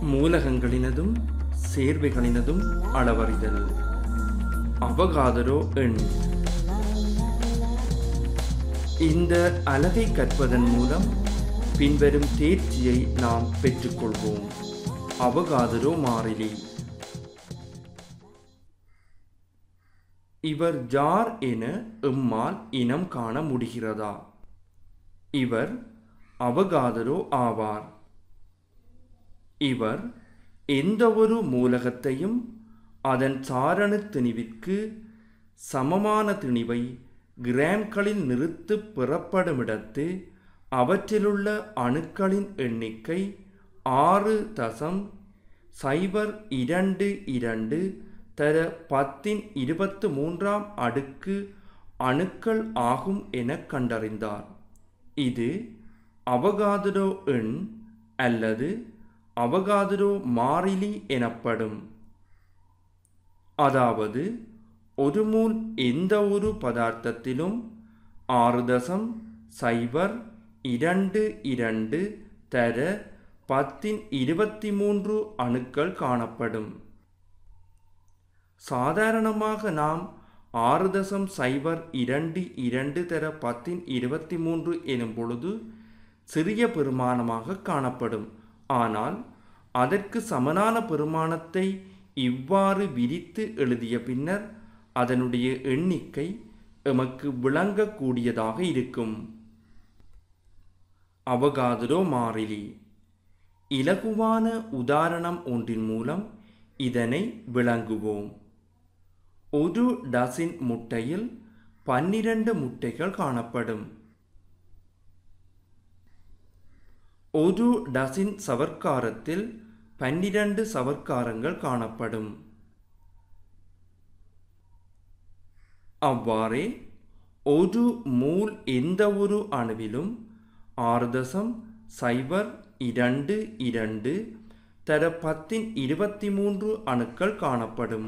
மூலகங்களினதும் சேர்வைகளினதும் அளவறிதல் அவகாதரோ எண் இந்த அலகை கற்பதன் மூலம் பின்வரும் தேர்ச்சியை நாம் பெற்றுக்கொள்வோம் அவகாதரோ மாறிலி இவர் ஜார் என எம்மால் இனம் காண முடிகிறதா இவர் அவகாதரோ ஆவார் இவர் எந்தவொரு மூலகத்தையும் அதன் சாரண திணிவிற்கு சமமான திணிவை கிராம்களில் நிறுத்து பெறப்படுமிடத்து அவற்றிலுள்ள அணுக்களின் எண்ணிக்கை ஆறு தசம் சைபர் இரண்டு இரண்டு தர பத்தின் இருபத்து மூன்றாம் அடுக்கு அணுக்கள் ஆகும் என கண்டறிந்தார் இது அவகாதரோ எண் அல்லது அவகாதரோ மாறிலி எனப்படும் அதாவது ஒரு மூல் எந்த ஒரு பதார்த்தத்திலும் ஆறு தசம் சைபர் இரண்டு இரண்டு தர பத்தின் இருபத்தி மூன்று அணுக்கள் காணப்படும் சாதாரணமாக நாம் ஆறு தசம் சைபர் இரண்டு இரண்டு தர பத்தின் இருபத்தி மூன்று எனும் பொழுது சிறிய பெருமானமாக காணப்படும் ஆனால் அதற்கு சமனான பெருமானத்தை இவ்வாறு விரித்து எழுதிய பின்னர் அதனுடைய எண்ணிக்கை எமக்கு விளங்கக்கூடியதாக இருக்கும் அவகாதரோ மாறிலி இலகுவான உதாரணம் ஒன்றின் மூலம் இதனை விளங்குவோம் ஒரு டசின் முட்டையில் பன்னிரண்டு முட்டைகள் காணப்படும் ஒரு டசின் சவர்க்காரத்தில் பன்னிரண்டு சவர்க்காரங்கள் காணப்படும் அவ்வாறே ஒரு மூல் எந்த ஒரு அணுவிலும் ஆறு தசம் சைபர் இரண்டு இரண்டு தர பத்தின் இருபத்தி மூன்று அணுக்கள் காணப்படும்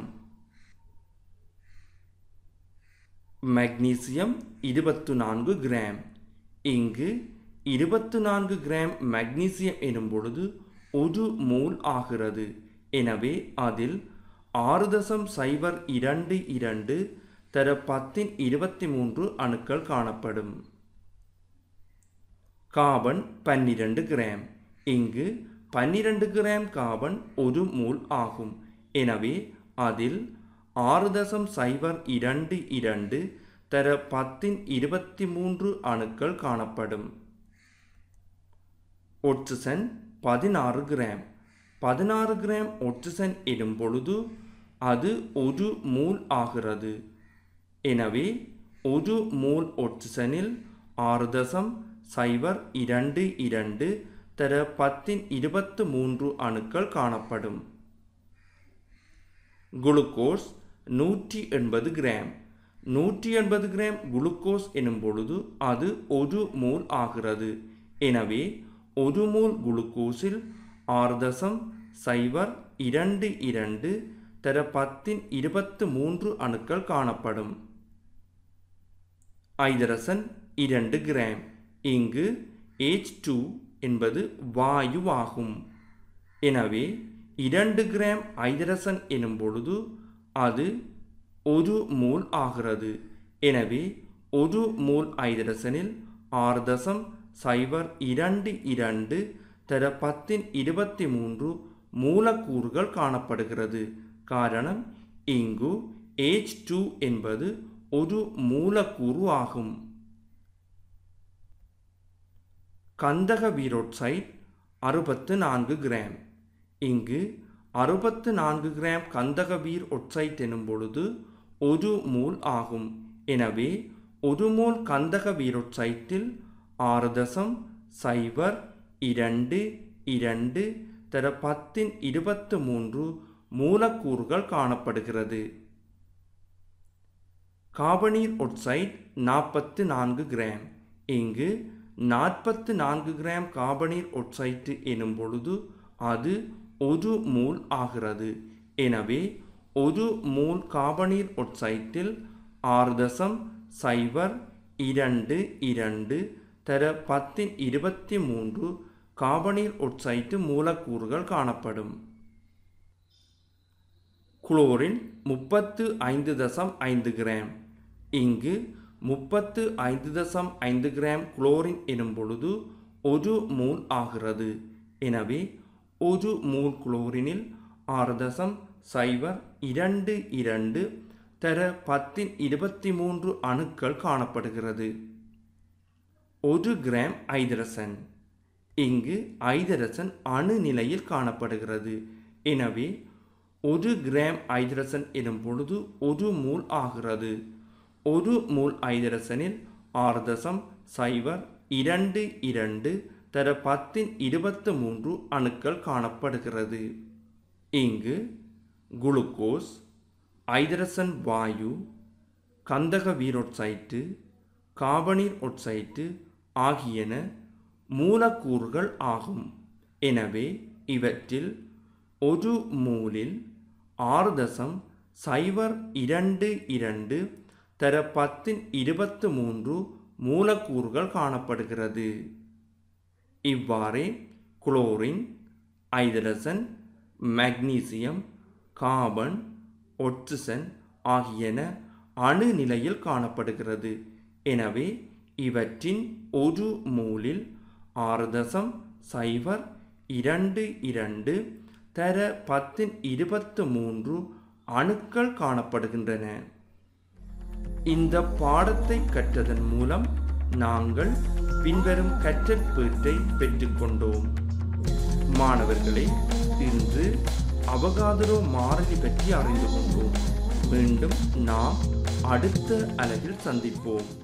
மக்னீசியம் இருபத்து நான்கு கிராம் இங்கு இருபத்து நான்கு கிராம் மக்னீசியம் எனும் பொழுது ஒரு மூல் ஆகிறது எனவே அதில் ஆறு தசம் சைபர் இரண்டு இரண்டு தர பத்தின் இருபத்தி மூன்று அணுக்கள் காணப்படும் காபன் பன்னிரண்டு கிராம் இங்கு பன்னிரண்டு கிராம் காபன் ஒரு மூல் ஆகும் எனவே அதில் ஆறு தசம் சைபர் இரண்டு இரண்டு தர பத்தின் இருபத்தி மூன்று அணுக்கள் காணப்படும் ஒட்சிசன் பதினாறு கிராம் பதினாறு கிராம் ஒட்சிசன் எனும் பொழுது அது ஒரு மூல் ஆகிறது எனவே ஒரு மூல் ஒட்சிசனில் ஆறு தசம் சைபர் இரண்டு இரண்டு தர பத்தின் இருபத்து மூன்று அணுக்கள் காணப்படும் குளுக்கோஸ் நூற்றி எண்பது கிராம் நூற்றி எண்பது கிராம் குளுக்கோஸ் எனும் பொழுது அது ஒரு மூல் ஆகிறது எனவே ஒரு மூல் குளுக்கோஸில் ஆறு தசம் சைபர் இரண்டு இரண்டு தர பத்தின் இருபத்து மூன்று அணுக்கள் காணப்படும் ஐதரசன் இரண்டு கிராம் இங்கு H டூ என்பது வாயுவாகும் எனவே இரண்டு கிராம் ஐதரசன் எனும் பொழுது அது ஒரு மூல் ஆகிறது எனவே ஒரு மூல் ஐதரசனில் ஆறு தசம் சைபர் இரண்டு இரண்டு தர பத்தின் இருபத்தி மூன்று மூலக்கூறுகள் காணப்படுகிறது காரணம் இங்கு H டூ என்பது ஒரு மூலக்கூறு ஆகும் கந்தக வீரோட்சைட் அறுபத்து நான்கு கிராம் இங்கு அறுபத்து நான்கு கிராம் கந்தக வீர் ஒட்சைட் எனும் பொழுது ஒரு மூல் ஆகும் எனவே ஒரு மூல் கந்தக வீரோட்சைட்டில் ஆறு தசம் சைபர் இரண்டு இரண்டு தர பத்தின் இருபத்து மூன்று மூலக்கூறுகள் காணப்படுகிறது காபனீர் ஒட்சைட் நாற்பத்து நான்கு கிராம் இங்கு நாற்பத்து நான்கு கிராம் காபனீர் ஒட்சைட்டு எனும் பொழுது அது ஒரு மூல் ஆகிறது எனவே ஒரு மூல் காபனீர் ஒட்சைட்டில் ஆறு தசம் சைபர் இரண்டு இரண்டு தர பத்தின் இருபத்தி மூன்று கார்பனீர் ஒட்சைட்டு மூலக்கூறுகள் காணப்படும் குளோரின் முப்பத்து ஐந்து தசம் ஐந்து கிராம் இங்கு முப்பத்து ஐந்து தசம் ஐந்து கிராம் குளோரின் எனும் பொழுது ஒரு மூல் ஆகிறது எனவே ஒரு மூல் குளோரினில் ஆறு தசம் சைபர் இரண்டு இரண்டு தர பத்தின் இருபத்தி மூன்று அணுக்கள் காணப்படுகிறது ஒரு கிராம் ஐதரசன் இங்கு ஐதரசன் அணு நிலையில் காணப்படுகிறது எனவே ஒரு கிராம் ஐதரசன் எனும் பொழுது ஒரு மூல் ஆகிறது ஒரு மூல் ஐதரசனில் ஆறு தசம் சைபர் இரண்டு இரண்டு தர பத்தின் இருபத்து மூன்று அணுக்கள் காணப்படுகிறது இங்கு குளுக்கோஸ் ஐதரசன் வாயு கந்தக வீரொட்சைட்டு கார்பனீர் ஒட்சைட்டு ஆகியன மூலக்கூறுகள் ஆகும் எனவே இவற்றில் ஒரு மூலில் ஆறு தசம் சைபர் இரண்டு இரண்டு தர பத்தின் இருபத்து மூன்று மூலக்கூறுகள் காணப்படுகிறது இவ்வாறே குளோரின் ஐதரசன் மக்னீசியம் கார்பன் ஒட்சிசன் ஆகியன அணு நிலையில் காணப்படுகிறது எனவே இவற்றின் ஒரு மூலில் ஆறு தசம் சைபர் இரண்டு இரண்டு தர பத்தின் இருபத்து மூன்று அணுக்கள் காணப்படுகின்றன இந்த பாடத்தை கற்றதன் மூலம் நாங்கள் பின்வரும் கற்றற்பேற்றை பெற்றுக்கொண்டோம் மாணவர்களே இன்று அவகாதரோ மாறிலி பற்றி அறிந்து கொண்டோம் மீண்டும் நாம் அடுத்த அலகில் சந்திப்போம்